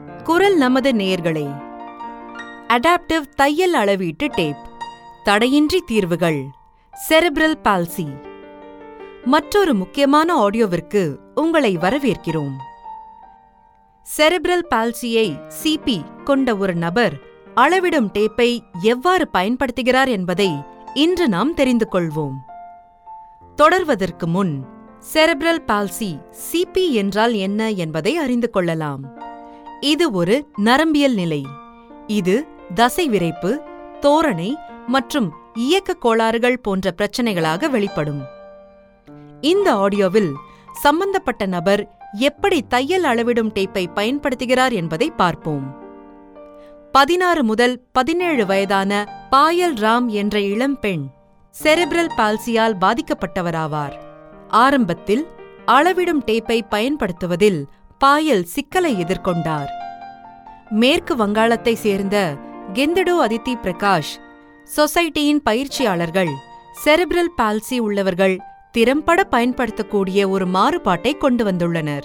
குரல் நமது நேயர்களே அடாப்டிவ் தையல் அளவீட்டு டேப் தடையின்றி தீர்வுகள் செரிப்ரல் பால்சி மற்றொரு முக்கியமான ஆடியோவிற்கு உங்களை வரவேற்கிறோம் செரிப்ரல் பால்சியை சிபி கொண்ட ஒரு நபர் அளவிடும் டேப்பை எவ்வாறு பயன்படுத்துகிறார் என்பதை இன்று நாம் தெரிந்து கொள்வோம் தொடர்வதற்கு முன் செரிப்ரல் பால்சி சிபி என்றால் என்ன என்பதை அறிந்து கொள்ளலாம் இது ஒரு நரம்பியல் நிலை இது தசை விரைப்பு தோரணை மற்றும் இயக்க கோளாறுகள் போன்ற பிரச்சனைகளாக வெளிப்படும் இந்த ஆடியோவில் சம்பந்தப்பட்ட நபர் எப்படி தையல் அளவிடும் டேப்பை பயன்படுத்துகிறார் என்பதை பார்ப்போம் பதினாறு முதல் பதினேழு வயதான பாயல் ராம் என்ற இளம்பெண் செரிப்ரல் பால்சியால் பாதிக்கப்பட்டவராவார் ஆரம்பத்தில் அளவிடும் டேப்பை பயன்படுத்துவதில் பாயல் சிக்கலை எதிர்கொண்டார் மேற்கு வங்காளத்தை சேர்ந்த கெந்தடோ அதித்தி பிரகாஷ் சொசைட்டியின் பயிற்சியாளர்கள் செரிப்ரல் பால்சி உள்ளவர்கள் திறம்பட பயன்படுத்தக்கூடிய ஒரு மாறுபாட்டை கொண்டு வந்துள்ளனர்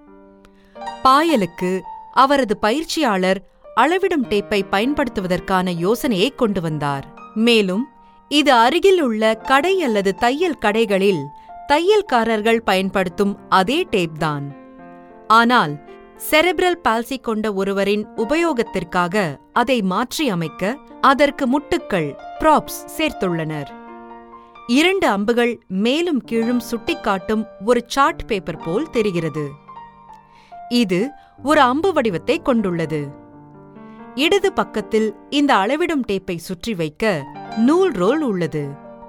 பாயலுக்கு அவரது பயிற்சியாளர் அளவிடும் டேப்பை பயன்படுத்துவதற்கான யோசனையை கொண்டு வந்தார் மேலும் இது அருகில் உள்ள கடை அல்லது தையல் கடைகளில் தையல்காரர்கள் பயன்படுத்தும் அதே டேப் தான் ஆனால் செரெப்ரல் பால்சி கொண்ட ஒருவரின் உபயோகத்திற்காக அதை மாற்றி அமைக்க அதற்கு முட்டுக்கள் ப்ராப்ஸ் சேர்த்துள்ளனர் இரண்டு அம்புகள் மேலும் கீழும் சுட்டிக்காட்டும் ஒரு சார்ட் பேப்பர் போல் தெரிகிறது இது ஒரு அம்பு வடிவத்தை கொண்டுள்ளது இடது பக்கத்தில் இந்த அளவிடும் டேப்பை சுற்றி வைக்க நூல் ரோல் உள்ளது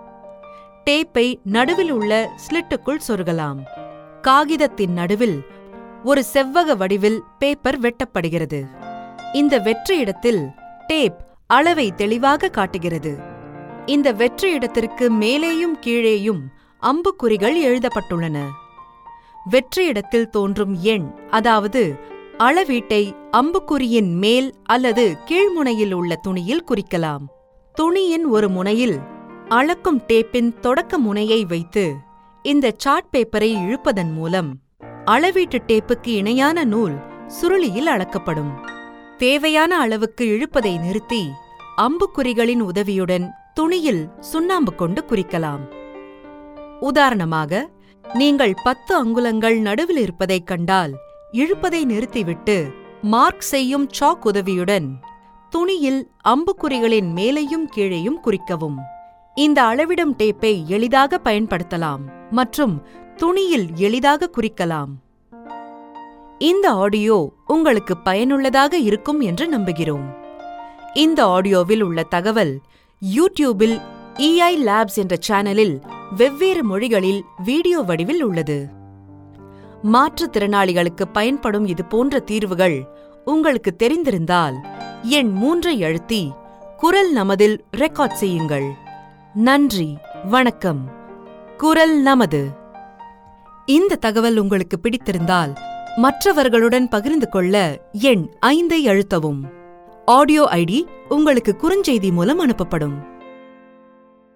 டேப்பை நடுவில் உள்ள ஸ்லிட்டுக்குள் சொருகலாம் காகிதத்தின் நடுவில் ஒரு செவ்வக வடிவில் பேப்பர் வெட்டப்படுகிறது இந்த வெற்று இடத்தில் டேப் அளவை தெளிவாக காட்டுகிறது இந்த வெற்று இடத்திற்கு மேலேயும் கீழேயும் அம்புக்குறிகள் எழுதப்பட்டுள்ளன வெற்று இடத்தில் தோன்றும் எண் அதாவது அளவீட்டை அம்புக்குறியின் மேல் அல்லது கீழ்முனையில் உள்ள துணியில் குறிக்கலாம் துணியின் ஒரு முனையில் அளக்கும் டேப்பின் தொடக்க முனையை வைத்து இந்த சார்ட் பேப்பரை இழுப்பதன் மூலம் அளவீட்டு டேப்புக்கு இணையான நூல் சுருளியில் அளக்கப்படும் தேவையான அளவுக்கு இழுப்பதை நிறுத்தி அம்புக்குறிகளின் உதவியுடன் துணியில் சுண்ணாம்பு கொண்டு குறிக்கலாம் உதாரணமாக நீங்கள் பத்து அங்குலங்கள் நடுவில் இருப்பதைக் கண்டால் இழுப்பதை நிறுத்திவிட்டு மார்க் செய்யும் சாக் உதவியுடன் துணியில் அம்புக்குறிகளின் மேலேயும் கீழேயும் குறிக்கவும் இந்த அளவிடும் டேப்பை எளிதாக பயன்படுத்தலாம் மற்றும் துணியில் எளிதாக குறிக்கலாம் இந்த ஆடியோ உங்களுக்கு பயனுள்ளதாக இருக்கும் என்று நம்புகிறோம் இந்த ஆடியோவில் உள்ள தகவல் யூடியூபில் இஐ லேப்ஸ் என்ற சேனலில் வெவ்வேறு மொழிகளில் வீடியோ வடிவில் உள்ளது மாற்றுத்திறனாளிகளுக்கு பயன்படும் இது போன்ற தீர்வுகள் உங்களுக்கு தெரிந்திருந்தால் எண் மூன்றை அழுத்தி குரல் நமதில் ரெக்கார்ட் செய்யுங்கள் நன்றி வணக்கம் குரல் நமது இந்த தகவல் உங்களுக்கு பிடித்திருந்தால் மற்றவர்களுடன் பகிர்ந்து கொள்ள எண் ஐந்தை அழுத்தவும் ஆடியோ ஐடி உங்களுக்கு குறுஞ்செய்தி மூலம் அனுப்பப்படும்